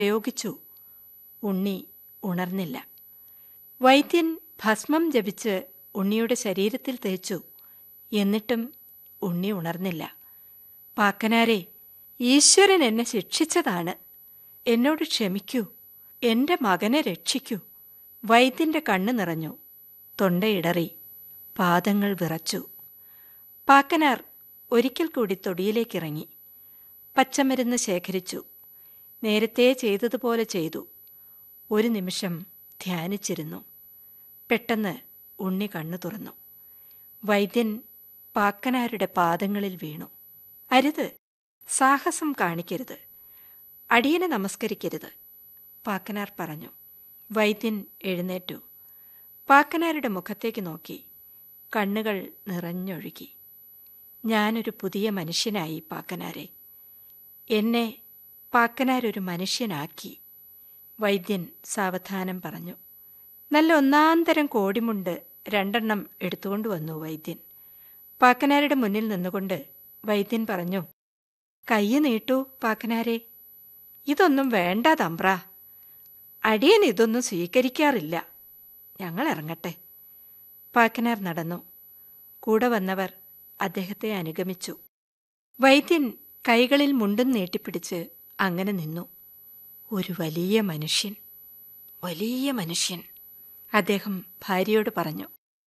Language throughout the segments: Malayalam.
പ്രയോഗിച്ചു ഉണ്ണി ഉണർന്നില്ല വൈദ്യൻ ഭസ്മം ജപിച്ച് ഉണ്ണിയുടെ ശരീരത്തിൽ തേച്ചു എന്നിട്ടും ഉണ്ണി ഉണർന്നില്ല പാക്കനാരെ ഈശ്വരൻ എന്നെ ശിക്ഷിച്ചതാണ് എന്നോട് ക്ഷമിക്കൂ എന്റെ മകനെ രക്ഷിക്കൂ വൈദ്യന്റെ കണ്ണു നിറഞ്ഞു തൊണ്ടയിടറി പാദങ്ങൾ വിറച്ചു പാക്കനാർ ഒരിക്കൽ കൂടി തൊടിയിലേക്കിറങ്ങി പച്ചമരുന്ന് ശേഖരിച്ചു നേരത്തെ ചെയ്തതുപോലെ ചെയ്തു ഒരു നിമിഷം ധ്യാനിച്ചിരുന്നു പെട്ടെന്ന് ഉണ്ണി കണ്ണു തുറന്നു വൈദ്യൻ പാക്കനാരുടെ പാദങ്ങളിൽ വീണു അരുത് സാഹസം കാണിക്കരുത് അടിയനെ നമസ്കരിക്കരുത് പാക്കനാർ പറഞ്ഞു വൈദ്യൻ എഴുന്നേറ്റു പാക്കനാരുടെ മുഖത്തേക്ക് നോക്കി കണ്ണുകൾ നിറഞ്ഞൊഴുകി ഞാനൊരു പുതിയ മനുഷ്യനായി പാക്കനാരെ എന്നെ പാക്കനാരൊരു മനുഷ്യനാക്കി വൈദ്യൻ സാവധാനം പറഞ്ഞു നല്ല ഒന്നാന്തരം കോടിമുണ്ട് രണ്ടെണ്ണം എടുത്തുകൊണ്ട് വന്നു വൈദ്യൻ പാക്കനാരുടെ മുന്നിൽ നിന്നുകൊണ്ട് വൈദ്യൻ പറഞ്ഞു കയ്യ് നീട്ടൂ പാക്കനാരെ ഇതൊന്നും വേണ്ട തമ്പ്ര അടിയൻ ഇതൊന്നും സ്വീകരിക്കാറില്ല ഞങ്ങൾ ഇറങ്ങട്ടെ പാക്കനാർ നടന്നു കൂടെ വന്നവർ അദ്ദേഹത്തെ അനുഗമിച്ചു വൈദ്യൻ കൈകളിൽ മുണ്ടും നീട്ടിപ്പിടിച്ച് അങ്ങനെ നിന്നു ഒരു വലിയ മനുഷ്യൻ വലിയ മനുഷ്യൻ അദ്ദേഹം ഭാര്യയോട് പറഞ്ഞു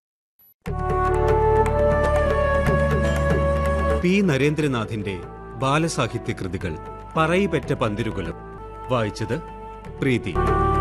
പി നരേന്ദ്രനാഥിന്റെ ബാലസാഹിത്യ കൃതികൾ പറയിപെറ്റ പന്തിരുകുലം വായിച്ചത് പ്രീതി